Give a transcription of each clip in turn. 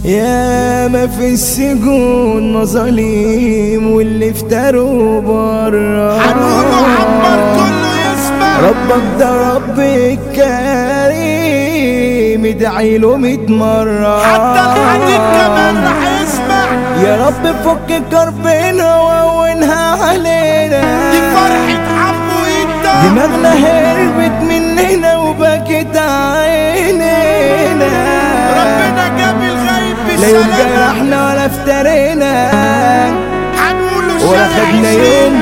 يا ما في السجون مظاليم واللي افتروا برا هنقوله عمر كله يسمع ربك ده رب الكريم ادعي له ميت مرة حتى الحديد كمان راح يسمع يا رب فك كربنا وهونها علينا دي فرحة عمو انت دماغنا هربت مننا وبكت عينينا ربنا جاب الغيب لا يوم بالسلامة جرحنا ولا افترينا هنقوله ولا شارع خدنا عشرين يوم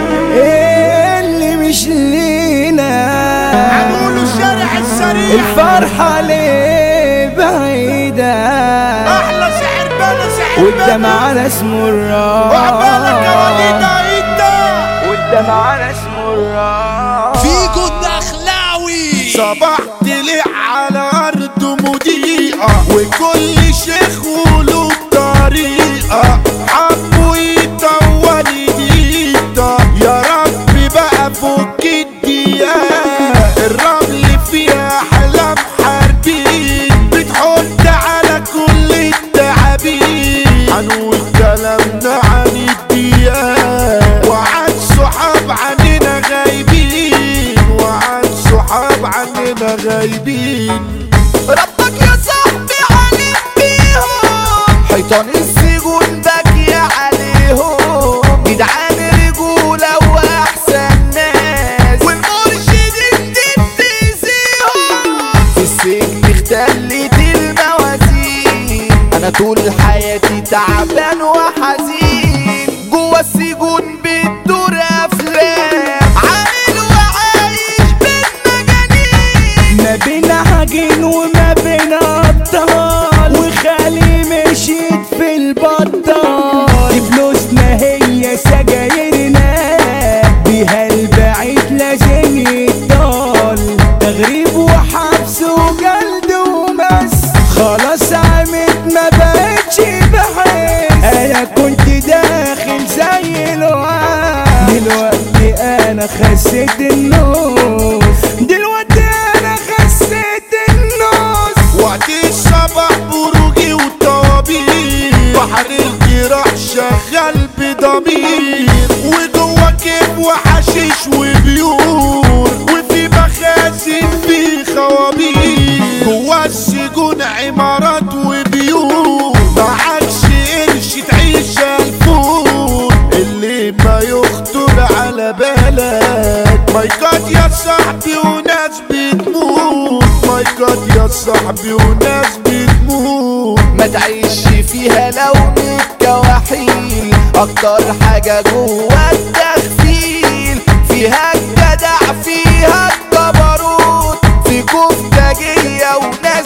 اللي مش لينا هنقوله شارع السريع الفرحة ليه بعيدة احلى سحر بلا سحر والدمع على اسمه وعبالك يا وليد الراس انت والدمع على اسمه الراس فيجو الدخلاوي صباح طلع على ارض مضيئة وكل شيخ وله طريقة حبوا يطول ايديتا يا رب بقى فك الدقيقة الرمل فيها احلام حربين بتحط على كل التعابين هنقول كلامنا عن الدقيقة وعن صحاب عننا غايبين وعن صحاب عننا غايبين ربك يا صاحبي عليك بيهم حيطان السجون باكية عليهم جدعان رجولة وأحسن ناس والمرشدين دي بتأذيهم في السجن اختلت الموازين أنا طول حياتي تعبان وحزين جوا السجون بتدور أفلام عامل وعايش بين مجانين ما بين عجين وما بين ابطال وخالي مشيت في البطال دي فلوسنا هي سجايرنا بيها البعيد لازم يطال تغريب وحبس وجلد ومس خلاص عمت ما بقتش بحس انا كنت داخل زي الوعد دلوقتي انا خسيت النص دلوقتي انا خسيت النص وقت الصباح بروجي وطوابير بحر الجراح شغال بضمير وجوا كيف وحشيش وبيور وفي مخازن في خوابير جوا السجون عمارات وبيوت معكش قرش تعيش الفول اللي ما يخطر على بالك مايكات يا صاحبي وناس بتموت مايكات يا صاحبي وناس بتموت ما تعيش فيها لو متكوحيل اكتر حاجة جوا التخفيل فيها الجدع فيها الجبروت في كفتاجية وناس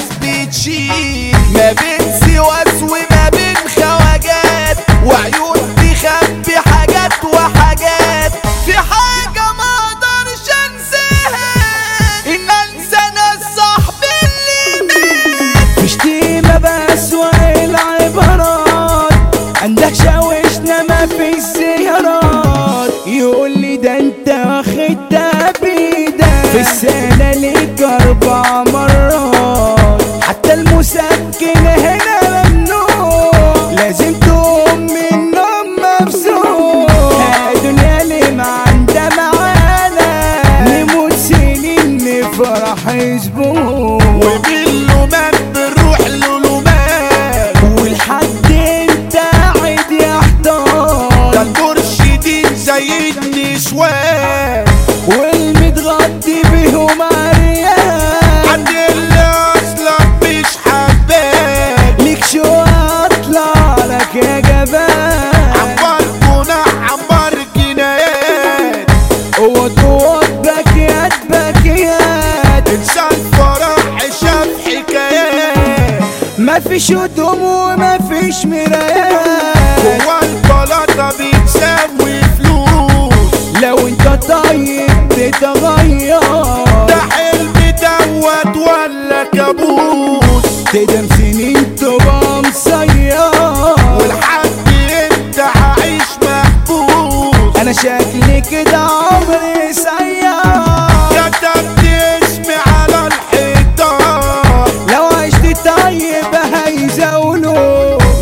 بتشيل ما بين سواس وما بين خواجات وعيون تخبي حاجات وحاجات في حاجة ما اقدرش انساها ان انسى انا الصاحب اللي مات مش شتيمة بس العبارات عندك شاوشنا ما في السيارات يقول لي ده انت واخد تبيدة في السنة ليك اربع مرات حتى المسكن هنا ممنوع لازم تقوم من النوم مبسوط الدنيا اللي ما عندها معانا نموت سنين نفرح اسبوع وباللومات بنروح للومات والحد انت قاعد ده يحتار المرشدين زي النسوان والمتغطي بيهم عريان عند اللي اصلا مش حباك ليك شو اطلع لك يا جبان عمار جناح عمار جنايات قوت قوت باكيات باكيات انسان فرح شاف حكايات ما فيش هدوم وما فيش مرايات جوا البلاطة بتساوي فلوس لو انت طيب تتغير ده حلم دوت ولا كابوس تدم سنين تبقى مصير والحد انت عايش محبوس انا شكلي كده عمري سيار كتبت اسمي على الحيطان لو عشت طيب هيزولوا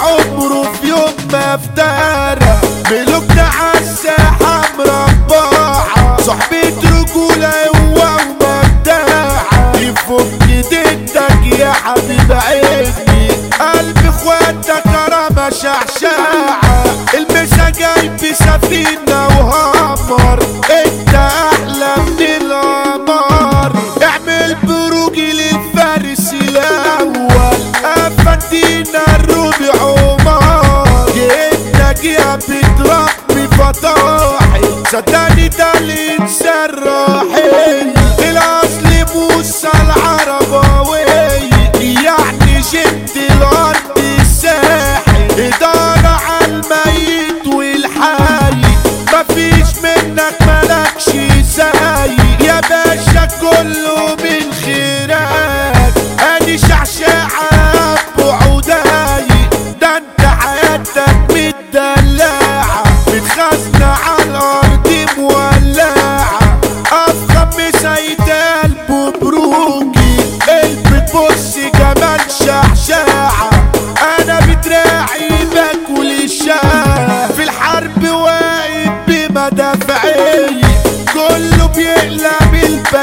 عمره في يوم ما افترى ملوك عالساحة مربعة صحبة رجولة هو ومداعة يفك دينك يا حبيب عيني قلب اخواتك رمى شعشاعة المسا جاي بسفينة وهامر انت احلى من القمر اعمل بروجي للفارس الاول افندينا الربع عمر جئتك يا بتربي فطاحي صدقني ده الانسان راحل الاصل موسى العرباوي يعني جد الارض الساحل ادارة على الميت والحي مفيش منك ملكش زي يا باشا كله من خيرك ادي شعشاعة بعوداي ده انت حياتك متدلعة متخزنة على الارض مولعة افخم مسيد قلبه بروجي قلب تبص كمان شعشاعة انا بدراعي باكل الشاه في الحرب واقف بمدافعي كله بيقلب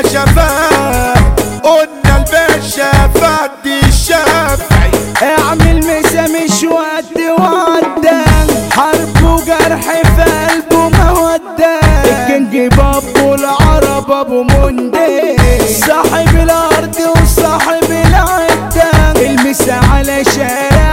البشفات قلنا الباشا فد الشافعي اعمل مسا مش ود ودة حرب وجرح في قلبه مودة الكينج بابو العرب ابو مندي صاحب الارض وصاحب العدة المسا على شارع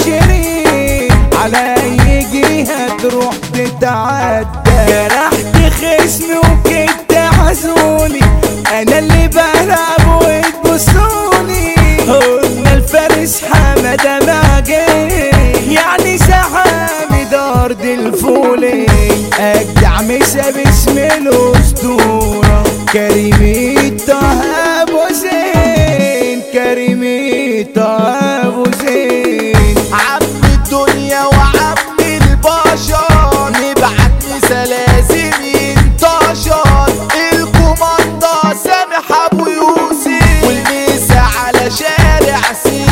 عشرين على اي جهة تروح تتعدى جرحت خصمي وكنت حزوني انا اللي بلعب وتبصوني قلنا الفارس حمادة ماجي يعني سحامد ارض الفولي اجدع مسا باسم الاسطورة كريم طه ابو زين كريم طه ابو زين عم الدنيا وعم البشر نبعت مسا لازم ينتشر الكوماندا سامح ابو يوسف والمسا على شارع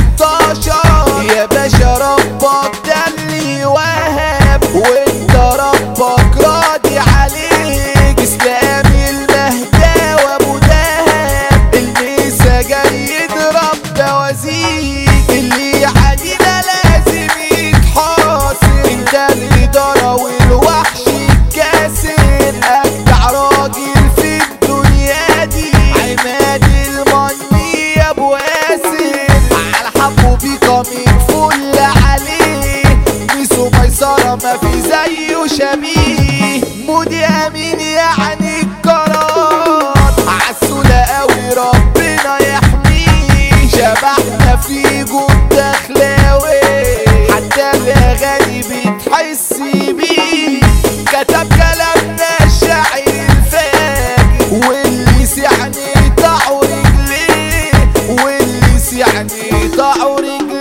16 يا باشا ربك ده اللي وهب وانت ربك راضي عليك اسلامي المهدى وابو دهب المسا جاي يضرب بوازيك اللي عادينا لازم يتحاصر انت الاداره والوحش الكاسر اجدع راجل في الدنيا دي عماد المني يا ابو ياسر على حبه بيكا من فل عليه ميسو ميسره ما في زيه شبيه مودي امين يعني القرار عسولة قوي ربنا يحميه شبحنا في جود دخلاوي حتى الاغاني بتحس بيه كتب كلامنا الشاعر الفاجر واللي سعني طعوا رجليه واللي سعني طعوا رجليه